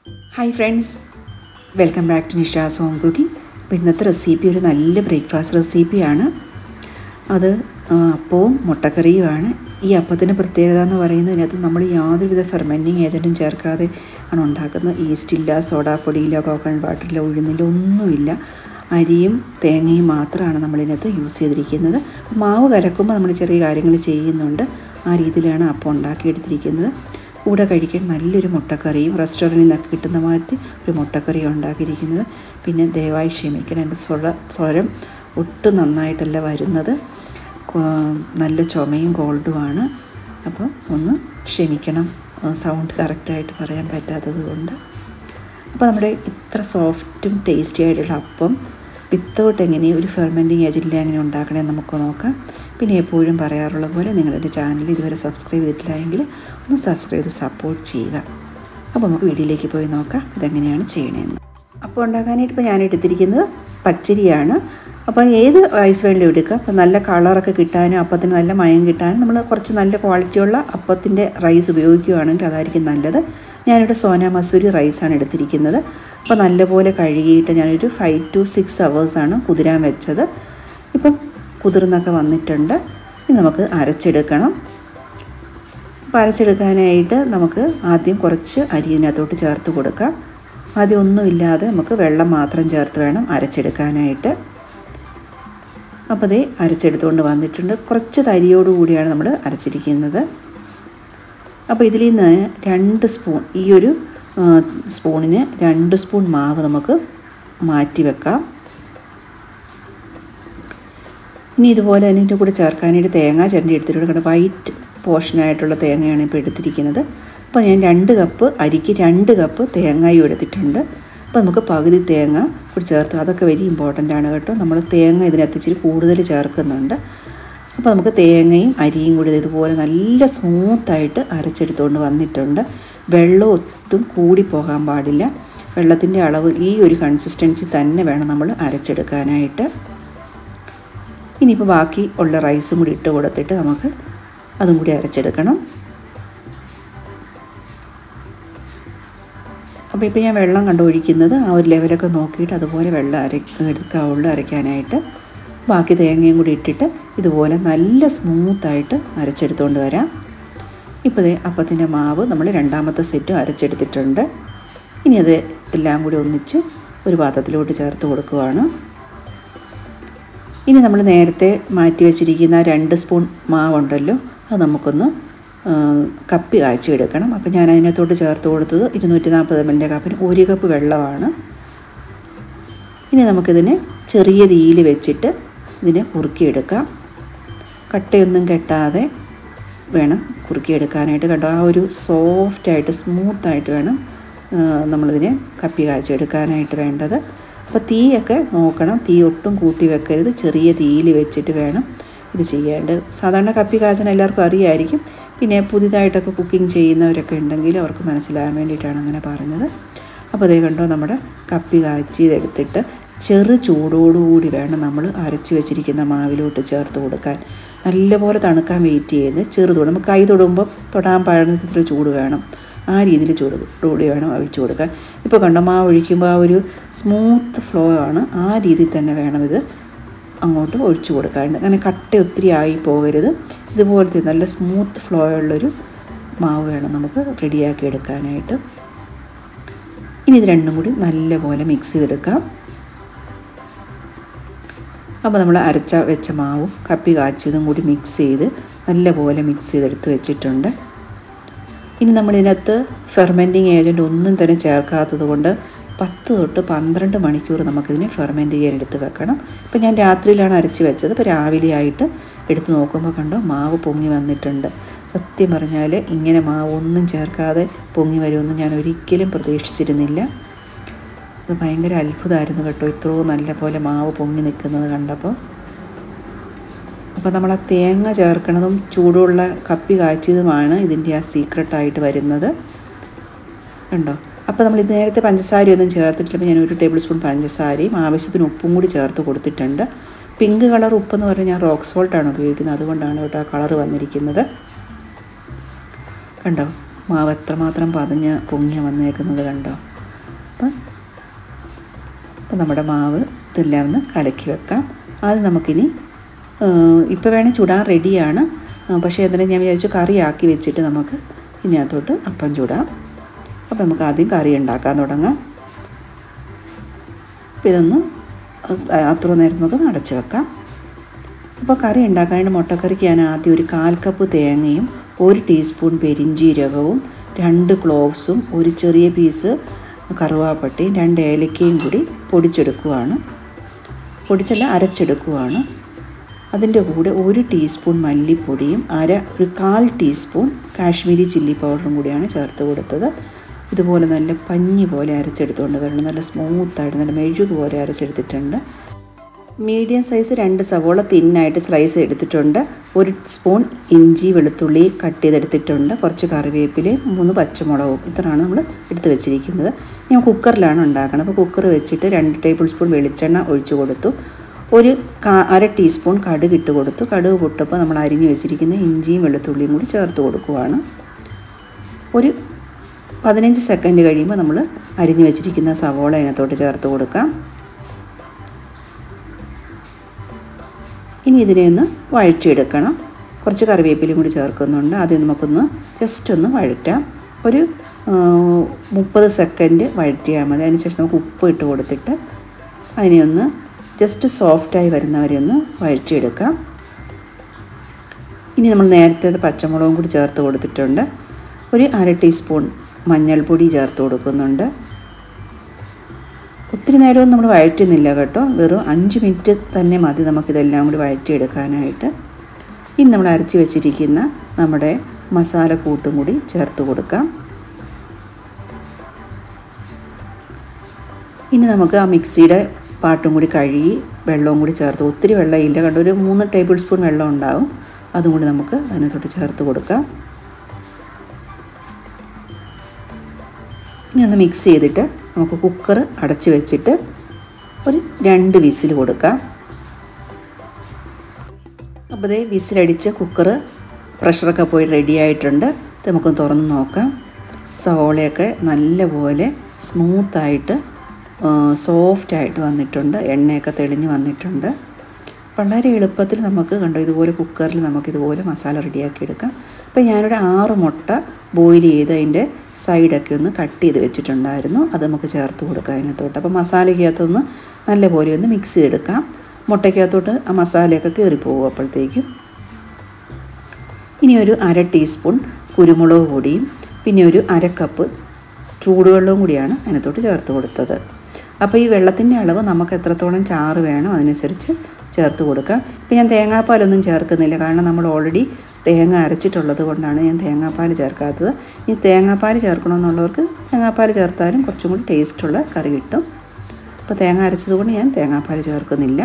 hi friends welcome back to Nisha's home cooking അപ്പോൾ ഇന്നത്തെ recipe ഒരു നല്ല ബ്രേക്ക്ഫാസ്റ്റ് റെസിപ്പിയാണ് അത് ആ, അപ്പവും മുട്ടക്കറിയുമാണ് ഈ അപ്പത്തിൻ്റെ പ്രത്യേകത എന്ന് പറയുന്നത് ഇതിനകത്ത് നമ്മൾ യാതൊരുവിധ ഫെർമെൻറ്റിങ് ഏജൻറ്റും ചേർക്കാതെ ആണ് ഉണ്ടാക്കുന്നത് ഈസ്റ്റില്ല സോഡാപ്പൊടിയില്ല കോക്കനട്ട് വാട്ടറില്ല ഉഴുന്നില്ല ഒന്നുമില്ല അരിയും തേങ്ങയും മാത്രമാണ് നമ്മളിതിനകത്ത് യൂസ് ചെയ്തിരിക്കുന്നത് മാവ് കലക്കുമ്പോൾ നമ്മൾ ചെറിയ കാര്യങ്ങൾ ചെയ്യുന്നുണ്ട് ആ രീതിയിലാണ് അപ്പം ഉണ്ടാക്കിയെടുത്തിരിക്കുന്നത് കൂടെ കഴിക്കാൻ നല്ലൊരു മുട്ടക്കറിയും റെസ്റ്റോറൻറ്റിൽ നിന്നൊക്കെ കിട്ടുന്ന മാതിരി ഒരു മുട്ടക്കറിയും ഉണ്ടാക്കിയിരിക്കുന്നത് പിന്നെ ദയവായി ക്ഷമിക്കണം എൻ്റെ സ്വര സ്വരം ഒട്ടും നന്നായിട്ടല്ല വരുന്നത് കൊ- നല്ല ചുമയും കോൾഡുമാണ് അപ്പോൾ ഒന്ന് ക്ഷമിക്കണം സൗണ്ട് കറക്റ്റായിട്ട് പറയാൻ പറ്റാത്തത് കൊണ്ട് അപ്പോൾ നമ്മുടെ ഇത്ര സോഫ്റ്റും ടേസ്റ്റി ആയിട്ടുള്ള അപ്പം വിത്തൗട്ട് എങ്ങനെ ഒരു ഫെർമെൻറ്റിങ് ഏജൻറ്റിൽ എങ്ങനെ ഉണ്ടാക്കണേ നമുക്ക് നോക്കാം പിന്നെ എപ്പോഴും പറയാറുള്ള പോലെ നിങ്ങളുടെ ചാനൽ ഇതുവരെ സബ്സ്ക്രൈബ് ചെയ്തിട്ടില്ല എങ്കിൽ ഒന്ന് സബ്സ്ക്രൈബ് ചെയ്ത് സപ്പോർട്ട് ചെയ്യുക അപ്പോൾ നമുക്ക് വീഡിയോയിലേക്ക് പോയി നോക്കാം ഇതെങ്ങനെയാണ് ചെയ്യണതെന്ന് അപ്പോൾ ഉണ്ടാക്കാനായിട്ട് ഇപ്പോൾ ഞാൻ എടുത്തിരിക്കുന്നത് പച്ചരിയാണ് അപ്പോൾ ഏത് റൈസ് വേണമെങ്കിലും എടുക്കാം അപ്പോൾ നല്ല കളറൊക്കെ കിട്ടാനും അപ്പത്തിന് നല്ല മയം കിട്ടാനും നമ്മൾ കുറച്ച് നല്ല ക്വാളിറ്റിയുള്ള അപ്പത്തിൻ്റെ റൈസ് ഉപയോഗിക്കുകയാണെങ്കിൽ അതായിരിക്കും നല്ലത് ഞാനിവിടെ സോന മസൂരി റൈസാണ് എടുത്തിരിക്കുന്നത് അപ്പോൾ നല്ലപോലെ കഴുകിയിട്ട് ഞാനൊരു ഫൈവ് ടു സിക്സ് അവേഴ്സാണ് കുതിരാൻ വെച്ചത് ഇപ്പം കുതിർന്നൊക്കെ വന്നിട്ടുണ്ട് ഇനി നമുക്ക് അരച്ചെടുക്കണം അപ്പോൾ അരച്ചെടുക്കാനായിട്ട് നമുക്ക് ആദ്യം കുറച്ച് അരി ഇതിനകത്തോട്ട് ചേർത്ത് കൊടുക്കാം ആദ്യം ഒന്നുമില്ലാതെ നമുക്ക് വെള്ളം മാത്രം ചേർത്ത് വേണം അരച്ചെടുക്കാനായിട്ട് അപ്പോൾ അതേ അരച്ചെടുത്തുകൊണ്ട് വന്നിട്ടുണ്ട് കുറച്ച് തരിയോട് കൂടിയാണ് നമ്മൾ അരച്ചിരിക്കുന്നത് അപ്പോൾ ഇതിൽ നിന്ന് രണ്ട് സ്പൂൺ ഈ ഒരു ആ, സ്പൂണിന് രണ്ട് സ്പൂൺ മാവ് നമുക്ക് മാറ്റി വെക്കാം ഇനി ഇതുപോലെ തന്നെ ഇതിൻ്റെ കൂടെ ചേർക്കാനായിട്ട് തേങ്ങ ചിരണ്ടി എടുത്തിട്ടുണ്ട് കാരണം വൈറ്റ് പോർഷനായിട്ടുള്ള തേങ്ങയാണ് ഇപ്പോൾ എടുത്തിരിക്കുന്നത് അപ്പോൾ ഞാൻ രണ്ട് കപ്പ് അരിക്ക് രണ്ട് കപ്പ് തേങ്ങയും എടുത്തിട്ടുണ്ട് അപ്പോൾ നമുക്ക് പകുതി തേങ്ങ കൂടി ചേർത്ത് അതൊക്കെ വെരി ഇമ്പോർട്ടൻ്റ് ആണ് കേട്ടോ നമ്മൾ തേങ്ങ ഇതിനകത്ത് ഇച്ചിരി കൂടുതൽ ചേർക്കുന്നുണ്ട് അപ്പോൾ നമുക്ക് തേങ്ങയും അരിയും കൂടി ഇതുപോലെ നല്ല സ്മൂത്തായിട്ട് അരച്ചെടുത്തുകൊണ്ട് വന്നിട്ടുണ്ട് വെള്ളം ഒട്ടും കൂടി പോകാൻ പാടില്ല വെള്ളത്തിൻ്റെ അളവ് ഈ ഒരു കൺസിസ്റ്റൻസി തന്നെ വേണം നമ്മൾ അരച്ചെടുക്കാനായിട്ട് ഇനിയിപ്പോൾ ബാക്കി ഉള്ള റൈസും കൂടി ഇട്ട് കൊടുത്തിട്ട് നമുക്ക് അതും കൂടി അരച്ചെടുക്കണം അപ്പോൾ ഇപ്പോൾ ഞാൻ വെള്ളം കണ്ടൊഴിക്കുന്നത് ആ ഒരു ലെവലൊക്കെ നോക്കിയിട്ട് അതുപോലെ വെള്ളം അര എടുക്കാവുള്ളൂ അരയ്ക്കാനായിട്ട് ബാക്കി തേങ്ങയും കൂടി ഇട്ടിട്ട് ഇതുപോലെ നല്ല സ്മൂത്തായിട്ട് അരച്ചെടുത്തുകൊണ്ട് വരാം ഇപ്പോൾ ദേ അപ്പത്തിൻ്റെ മാവ് നമ്മൾ രണ്ടാമത്തെ സെറ്റ് അരച്ചെടുത്തിട്ടുണ്ട് ഇനി അത് എല്ലാം കൂടി ഒന്നിച്ച് ഒരു പാത്രത്തിലോട്ട് ചേർത്ത് കൊടുക്കുകയാണ് ഇനി നമ്മൾ നേരത്തെ മാറ്റി വെച്ചിരിക്കുന്ന രണ്ട് സ്പൂൺ മാവുണ്ടല്ലോ അത് നമുക്കൊന്ന് ആ, കപ്പി കാച്ചി എടുക്കണം അപ്പോൾ ഞാൻ അതിനകത്തോട്ട് ചേർത്ത് കൊടുത്തത് ഇരുന്നൂറ്റി നാൽപ്പത് എം എല്ലിൻ്റെ കപ്പിന് ഒരു കപ്പ് വെള്ളമാണ് ഇനി നമുക്കിതിനെ ചെറിയ തീയിൽ വെച്ചിട്ട് ഇതിനെ കുറുക്കിയെടുക്കാം കട്ടയൊന്നും കെട്ടാതെ വേണം കുറുക്കിയെടുക്കാനായിട്ട് കണ്ടോ ആ ഒരു സോഫ്റ്റായിട്ട് സ്മൂത്തായിട്ട് വേണം ആ, നമ്മളിതിനെ കപ്പി കാച്ചെടുക്കാനായിട്ട് വേണ്ടത് അപ്പോൾ തീയൊക്കെ നോക്കണം തീ ഒട്ടും കൂട്ടി വെക്കരുത് ചെറിയ തീയിൽ വെച്ചിട്ട് വേണം ഇത് ചെയ്യേണ്ടത് സാധാരണ കപ്പി കാച്ചൻ എല്ലാവർക്കും അറിയായിരിക്കും പിന്നെ പുതിയതായിട്ടൊക്കെ കുക്കിംഗ് ചെയ്യുന്നവരൊക്കെ ഉണ്ടെങ്കിൽ അവർക്ക് മനസ്സിലാകാൻ വേണ്ടിയിട്ടാണ് അങ്ങനെ പറഞ്ഞത് അപ്പോൾ അതേ കണ്ടോ നമ്മുടെ കപ്പി കാച്ചി ഇതെടുത്തിട്ട് ചെറു ചൂടോടുകൂടി വേണം നമ്മൾ അരച്ച് വെച്ചിരിക്കുന്ന മാവിലോട്ട് ചേർത്ത് കൊടുക്കാൻ നല്ലപോലെ തണുക്കാൻ വെയിറ്റ് ചെയ്ത് ചെറുതോട് നമുക്ക് കൈ തൊടുമ്പോൾ തൊടാൻ പാടുന്നത്ര ചൂട് വേണം ആ രീതിയിൽ ചൂടോടുകൂടി വേണം ഒഴിച്ചു കൊടുക്കാൻ ഇപ്പോൾ കണ്ടോ മാവ് ഒഴിക്കുമ്പോൾ ആ ഒരു സ്മൂത്ത് ഫ്ലോ ആണ് ആ രീതിയിൽ തന്നെ വേണം ഇത് അങ്ങോട്ട് ഒഴിച്ചു കൊടുക്കാറുണ്ട് അങ്ങനെ കട്ട ഒത്തിരി ആയി പോകരുത് ഇതുപോലത്തെ നല്ല സ്മൂത്ത് ഫ്ലോ ഉള്ളൊരു മാവ് വേണം നമുക്ക് റെഡിയാക്കി എടുക്കാനായിട്ട് ഇനി ഇത് രണ്ടും കൂടി നല്ലപോലെ മിക്സ് ചെയ്തെടുക്കാം അപ്പോൾ നമ്മൾ അരച്ച വെച്ച മാവും കപ്പി കാച്ചിയതും കൂടി മിക്സ് ചെയ്ത് നല്ലപോലെ മിക്സ് ചെയ്തെടുത്ത് വെച്ചിട്ടുണ്ട് ഇനി നമ്മളിതിനകത്ത് ഫെർമെൻറ്റിങ് ഏജൻറ്റ് ഒന്നും തന്നെ ചേർക്കാത്തത് കൊണ്ട് പത്ത് തൊട്ട് പന്ത്രണ്ട് മണിക്കൂർ നമുക്കിതിനെ ഫെർമെൻറ്റ് ചെയ്യാൻ എടുത്ത് വെക്കണം ഇപ്പം ഞാൻ രാത്രിയിലാണ് അരച്ച് വെച്ചത് ഇപ്പോൾ രാവിലെ ആയിട്ട് എടുത്ത് നോക്കുമ്പോൾ കണ്ടോ മാവ് പൊങ്ങി വന്നിട്ടുണ്ട് സത്യം പറഞ്ഞാൽ ഇങ്ങനെ മാവ് ഒന്നും ചേർക്കാതെ പൊങ്ങി വരുമെന്ന് ഞാൻ ഒരിക്കലും പ്രതീക്ഷിച്ചിരുന്നില്ല അത് ഭയങ്കര അത്ഭുതമായിരുന്നു കേട്ടോ ഇത്രയും നല്ല പോലെ മാവ് പൊങ്ങി നിൽക്കുന്നത് കണ്ടപ്പോൾ അപ്പോൾ നമ്മൾ ആ തേങ്ങ ചേർക്കണതും ചൂടുള്ള കപ്പി കാച്ചിയതുമാണ് ഇതിൻ്റെ ആ സീക്രട്ടായിട്ട് വരുന്നത് കണ്ടോ അപ്പോൾ നമ്മൾ ഇത് നേരത്തെ പഞ്ചസാരയൊന്നും ചേർത്തിട്ടില്ല ഞാൻ ഒരു ടേബിൾ സ്പൂൺ പഞ്ചസാരയും ആവശ്യത്തിന് ഉപ്പും കൂടി ചേർത്ത് കൊടുത്തിട്ടുണ്ട് പിങ്ക് കളർ ഉപ്പെന്ന് പറഞ്ഞാൽ ഞാൻ റോക്ക് സോൾട്ടാണ് ഉപയോഗിക്കുന്നത് അതുകൊണ്ടാണ് കേട്ടോ ആ കളർ വന്നിരിക്കുന്നത് കണ്ടോ മാവ് എത്രമാത്രം പതഞ്ഞ് പൊങ്ങി വന്നേക്കുന്നത് കണ്ടോ അപ്പം അപ്പം നമ്മുടെ മാവ് ഇതെല്ലാം ഒന്ന് കലക്കി വെക്കാം അത് നമുക്കിനി ഇപ്പോൾ വേണേൽ ചുടാൻ റെഡിയാണ് പക്ഷേ എന്തായാലും ഞാൻ വിചാരിച്ചു കറിയാക്കി വെച്ചിട്ട് നമുക്ക് ഇതിനകത്തോട്ട് അപ്പം ചുടാം അപ്പോൾ നമുക്ക് ആദ്യം കറി ഉണ്ടാക്കാൻ തുടങ്ങാം അപ്പോൾ ഇതൊന്ന് അത്ര നേരം നമുക്ക് അടച്ച് വെക്കാം അപ്പോൾ കറി ഉണ്ടാക്കാനായിട്ട് മുട്ടക്കറിക്ക് ഞാൻ ആദ്യം ഒരു കാൽ കപ്പ് തേങ്ങയും ഒരു ടീസ്പൂൺ പെരിഞ്ചീരകവും രണ്ട് ക്ലോവ്സും ഒരു ചെറിയ പീസ് കറുവാപ്പട്ടയും രണ്ട് ഏലക്കയും കൂടി പൊടിച്ചെടുക്കുവാണ് പൊടിച്ചല്ല അരച്ചെടുക്കുവാണ് അതിൻ്റെ കൂടെ ഒരു ടീസ്പൂൺ മല്ലിപ്പൊടിയും അര ഒരു കാൽ ടീസ്പൂൺ കാശ്മീരി ചില്ലി പൗഡറും കൂടിയാണ് ചേർത്ത് കൊടുത്തത് ഇതുപോലെ നല്ല പഞ്ഞി പോലെ അരച്ചെടുത്തുകൊണ്ട് വരണം നല്ല സ്മൂത്തായിട്ട് നല്ല മെഴുക് പോലെ അരച്ചെടുത്തിട്ടുണ്ട് മീഡിയം സൈസ് രണ്ട് സവോള തിന്നായിട്ട് സ്ലൈസ് എടുത്തിട്ടുണ്ട് ഒരു സ്പൂൺ ഇഞ്ചി വെളുത്തുള്ളി കട്ട് ചെയ്തെടുത്തിട്ടുണ്ട് കുറച്ച് കറിവേപ്പിലയും മൂന്ന് പച്ചമുളകും ഇത്രയാണ് നമ്മൾ എടുത്ത് വെച്ചിരിക്കുന്നത് ഞാൻ കുക്കറിലാണ് ഉണ്ടാക്കുന്നത് അപ്പോൾ കുക്കർ വെച്ചിട്ട് രണ്ട് ടേബിൾ സ്പൂൺ വെളിച്ചെണ്ണ ഒഴിച്ചു കൊടുത്തു ഒരു അര ടീസ്പൂൺ കടുക് ഇട്ട് കൊടുത്തു കടുക് പൊട്ടപ്പോൾ നമ്മൾ അരിഞ്ഞു വെച്ചിരിക്കുന്ന ഇഞ്ചിയും വെളുത്തുള്ളിയും കൂടി ചേർത്ത് കൊടുക്കുവാണ് ഒരു പതിനഞ്ച് സെക്കൻഡ് കഴിയുമ്പോൾ നമ്മൾ അരിഞ്ഞു വെച്ചിരിക്കുന്ന സവോള അതിനകത്തോട്ട് ചേർത്ത് കൊടുക്കാം ഇനി ഇതിനെ ഒന്ന് വഴറ്റിയെടുക്കണം കുറച്ച് കറിവേപ്പിലയും കൂടി ചേർക്കുന്നുണ്ട് ആദ്യം നമുക്കൊന്ന് ജസ്റ്റ് ഒന്ന് വഴറ്റാം ഒരു മുപ്പത് സെക്കൻഡ് വഴറ്റിയാൽ മതി അതിനുശേഷം നമുക്ക് ഉപ്പ് ഇട്ട് കൊടുത്തിട്ട് അതിനെ ഒന്ന് ജസ്റ്റ് സോഫ്റ്റായി വരുന്നവരെ ഒന്ന് വഴറ്റിയെടുക്കാം ഇനി നമ്മൾ നേരത്തെ പച്ചമുളകും കൂടി ചേർത്ത് കൊടുത്തിട്ടുണ്ട് ഒരു അര ടീസ്പൂൺ മഞ്ഞൾപ്പൊടി ചേർത്ത് കൊടുക്കുന്നുണ്ട് ഒത്തിരി നേരമൊന്നും നമ്മൾ വഴറ്റുന്നില്ല കേട്ടോ വെറും അഞ്ച് മിനിറ്റ് തന്നെ മതി നമുക്കിതെല്ലാം കൂടി വഴറ്റിയെടുക്കാനായിട്ട് ഇനി നമ്മൾ അരച്ച് വെച്ചിരിക്കുന്ന നമ്മുടെ മസാല കൂട്ടും കൂടി ചേർത്ത് കൊടുക്കാം ഇനി നമുക്ക് ആ മിക്സിയുടെ പാട്ടും കൂടി കഴുകി വെള്ളവും കൂടി ചേർത്ത് ഒത്തിരി വെള്ളമില്ല കണ്ടോ ഒരു മൂന്ന് ടേബിൾ സ്പൂൺ വെള്ളം ഉണ്ടാവും അതും കൂടി നമുക്ക് അതിനകത്തോട്ട് ചേർത്ത് കൊടുക്കാം ഇനി ഒന്ന് മിക്സ് ചെയ്തിട്ട് നമുക്ക് കുക്കർ അടച്ച് വെച്ചിട്ട് ഒരു രണ്ട് വിസിൽ കൊടുക്കാം അപ്പോൾ ഇതേ വിസിലടിച്ച് കുക്കർ പ്രഷറൊക്കെ പോയി റെഡി ആയിട്ടുണ്ട് ഇത് നമുക്കൊന്ന് തുറന്ന് നോക്കാം സവോളയൊക്കെ നല്ലപോലെ സ്മൂത്തായിട്ട് സോഫ്റ്റായിട്ട് വന്നിട്ടുണ്ട് എണ്ണയൊക്കെ തെളിഞ്ഞ് വന്നിട്ടുണ്ട് വളരെ എളുപ്പത്തിൽ നമുക്ക് കണ്ടോ ഇതുപോലെ കുക്കറിൽ നമുക്ക് ഇതുപോലെ മസാല റെഡിയാക്കി എടുക്കാം അപ്പോൾ ഞാനൊരു ആറ് മുട്ട ബോയിൽ ചെയ്ത് അതിൻ്റെ സൈഡൊക്കെ ഒന്ന് കട്ട് ചെയ്ത് വെച്ചിട്ടുണ്ടായിരുന്നു അത് നമുക്ക് ചേർത്ത് കൊടുക്കാം അതിനകത്തോട്ട് അപ്പോൾ മസാലയ്ക്കകത്തൊന്ന് നല്ലപോലെ ഒന്ന് മിക്സ് ചെയ്തെടുക്കാം മുട്ടയ്ക്കകത്തോട്ട് ആ മസാലയൊക്കെ കയറിപ്പോകും അപ്പോഴത്തേക്കും ഇനി ഒരു അര ടീസ്പൂൺ കുരുമുളക് പൊടിയും പിന്നെ ഒരു അര കപ്പ് ചൂടുവെള്ളവും കൂടിയാണ് അതിനകത്തോട്ട് ചേർത്ത് കൊടുത്തത് അപ്പോൾ ഈ വെള്ളത്തിൻ്റെ അളവ് നമുക്ക് എത്രത്തോളം ചാറ് വേണം അതിനനുസരിച്ച് ചേർത്ത് കൊടുക്കാം ഇപ്പോൾ ഞാൻ തേങ്ങാപ്പാലൊന്നും ചേർക്കുന്നില്ല കാരണം നമ്മൾ ഓൾറെഡി തേങ്ങ അരച്ചിട്ടുള്ളത് കൊണ്ടാണ് ഞാൻ തേങ്ങാപ്പാൽ ചേർക്കാത്തത് ഈ തേങ്ങാപ്പാൽ ചേർക്കണമെന്നുള്ളവർക്ക് തേങ്ങാപ്പാൽ ചേർത്താലും കുറച്ചും കൂടി ടേസ്റ്റുള്ള കറി കിട്ടും അപ്പോൾ തേങ്ങ അരച്ചതുകൊണ്ട് ഞാൻ തേങ്ങാപ്പാൽ ചേർക്കുന്നില്ല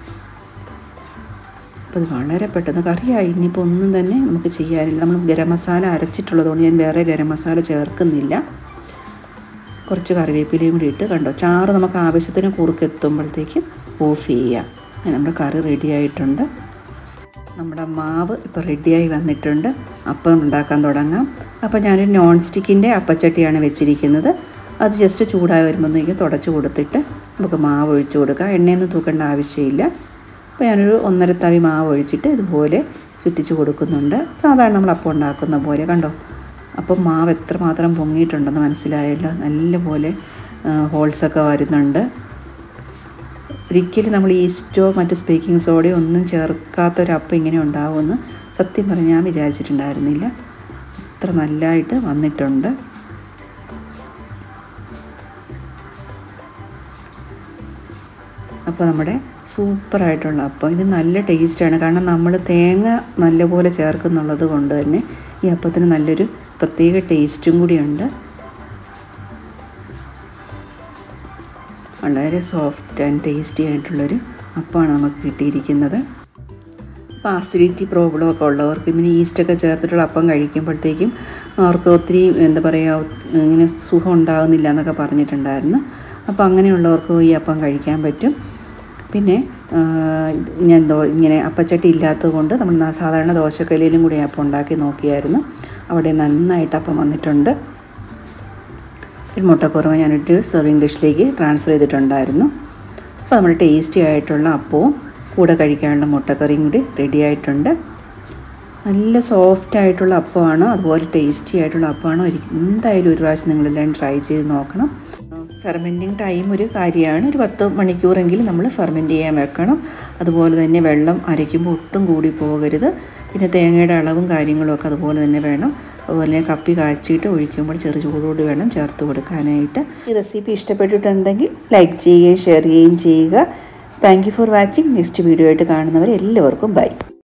അപ്പോൾ ഇത് വളരെ പെട്ടെന്ന് കറിയായി ഇനിയിപ്പോൾ ഒന്നും തന്നെ നമുക്ക് ചെയ്യാനില്ല നമ്മൾ ഗരം മസാല അരച്ചിട്ടുള്ളതുകൊണ്ട് ഞാൻ വേറെ ഗരം മസാല ചേർക്കുന്നില്ല കുറച്ച് കറിവേപ്പിലയും കൂടി ഇട്ട് കണ്ടോ ചാറ് നമുക്ക് ആവശ്യത്തിന് കുറുക്കെത്തുമ്പോഴത്തേക്കും ഓഫ് ചെയ്യാം നമ്മുടെ കറി റെഡി ആയിട്ടുണ്ട് നമ്മുടെ മാവ് ഇപ്പോൾ റെഡിയായി വന്നിട്ടുണ്ട് അപ്പം ഉണ്ടാക്കാൻ തുടങ്ങാം അപ്പോൾ ഞാനൊരു നോൺ സ്റ്റിക്കിൻ്റെ അപ്പച്ചട്ടിയാണ് വെച്ചിരിക്കുന്നത് അത് ജസ്റ്റ് ചൂടായി വരുമ്പോഴത്തേക്കും തുടച്ച് കൊടുത്തിട്ട് നമുക്ക് മാവ് ഒഴിച്ച് കൊടുക്കാം എണ്ണയൊന്നും തൂക്കേണ്ട ആവശ്യമില്ല അപ്പോൾ ഞാനൊരു ഒന്നര തവി മാവ് ഒഴിച്ചിട്ട് ഇതുപോലെ ചുറ്റിച്ച് കൊടുക്കുന്നുണ്ട് സാധാരണ നമ്മൾ അപ്പം ഉണ്ടാക്കുന്ന പോലെ കണ്ടോ അപ്പം മാവ് എത്രമാത്രം പൊങ്ങിയിട്ടുണ്ടെന്ന് മനസ്സിലായല്ലോ നല്ലപോലെ ഹോൾസൊക്കെ വരുന്നുണ്ട് ഒരിക്കലും നമ്മൾ ഈസ്റ്റോ മറ്റ് സ്പീക്കിംഗ് സോഡയോ ഒന്നും ചേർക്കാത്തൊരപ്പം ഇങ്ങനെ ഉണ്ടാവുമെന്ന് സത്യം പറഞ്ഞ് ഞാൻ വിചാരിച്ചിട്ടുണ്ടായിരുന്നില്ല അത്ര നല്ലതായിട്ട് വന്നിട്ടുണ്ട് അപ്പോൾ നമ്മുടെ സൂപ്പറായിട്ടുള്ള അപ്പം ഇത് നല്ല ടേസ്റ്റാണ് കാരണം നമ്മൾ തേങ്ങ നല്ലപോലെ ചേർക്കുന്നുള്ളത് കൊണ്ട് തന്നെ ഈ അപ്പത്തിന് നല്ലൊരു പ്രത്യേക ടേസ്റ്റും കൂടിയുണ്ട് വളരെ സോഫ്റ്റ് ആൻഡ് ടേസ്റ്റി ആയിട്ടുള്ളൊരു അപ്പമാണ് നമുക്ക് കിട്ടിയിരിക്കുന്നത് അപ്പോൾ ആസിഡിറ്റി പ്രോബ്ലം ഒക്കെ ഉള്ളവർക്ക് ഇങ്ങനെ ഈസ്റ്റൊക്കെ ചേർത്തിട്ടുള്ള അപ്പം കഴിക്കുമ്പോഴത്തേക്കും അവർക്ക് ഒത്തിരി എന്താ പറയുക ഇങ്ങനെ സുഖം ഉണ്ടാകുന്നില്ല എന്നൊക്കെ പറഞ്ഞിട്ടുണ്ടായിരുന്നു അപ്പോൾ അങ്ങനെയുള്ളവർക്ക് ഈ അപ്പം കഴിക്കാൻ പറ്റും പിന്നെ ഞാൻ ദോ ഇങ്ങനെ അപ്പച്ചട്ടി ഇല്ലാത്തത് കൊണ്ട് നമ്മൾ സാധാരണ ദോശക്കല്ലിലും കൂടി അപ്പം ഉണ്ടാക്കി നോക്കിയായിരുന്നു അവിടെ നന്നായിട്ട് അപ്പം വന്നിട്ടുണ്ട് ഒരു മുട്ടക്കുറവ് ഞാനിട്ട് സെർവിങ് ഡിഷിലേക്ക് ട്രാൻസ്ഫർ ചെയ്തിട്ടുണ്ടായിരുന്നു അപ്പോൾ നമ്മുടെ ടേസ്റ്റി ആയിട്ടുള്ള അപ്പവും കൂടെ കഴിക്കാനുള്ള മുട്ടക്കറിയും കൂടി റെഡി ആയിട്ടുണ്ട് നല്ല സോഫ്റ്റ് ആയിട്ടുള്ള അപ്പമാണ് അതുപോലെ ടേസ്റ്റി ആയിട്ടുള്ള അപ്പമാണ് ഒരിക്കലും എന്തായാലും ഒരു പ്രാവശ്യം നിങ്ങളെല്ലാം ട്രൈ ചെയ്ത് നോക്കണം ഫെർമെൻറ്റിങ് ടൈം ഒരു കാര്യമാണ് ഒരു പത്ത് മണിക്കൂറെങ്കിലും നമ്മൾ ഫെർമെൻറ്റ് ചെയ്യാൻ വെക്കണം അതുപോലെ തന്നെ വെള്ളം അരയ്ക്കുമ്പോൾ ഒട്ടും കൂടി പോകരുത് പിന്നെ തേങ്ങയുടെ അളവും കാര്യങ്ങളും ഒക്കെ അതുപോലെ തന്നെ വേണം അതുപോലെ കപ്പി കാച്ചിയിട്ട് ഒഴിക്കുമ്പോൾ ചെറു ചൂടോട് വേണം ചേർത്ത് കൊടുക്കാനായിട്ട് ഈ റെസിപ്പി ഇഷ്ടപ്പെട്ടിട്ടുണ്ടെങ്കിൽ ലൈക്ക് ചെയ്യുകയും ഷെയർ ചെയ്യുകയും ചെയ്യുക thank you for watching next video ആയിട്ട് കാണുന്നവരെ എല്ലാവർക്കും ബൈ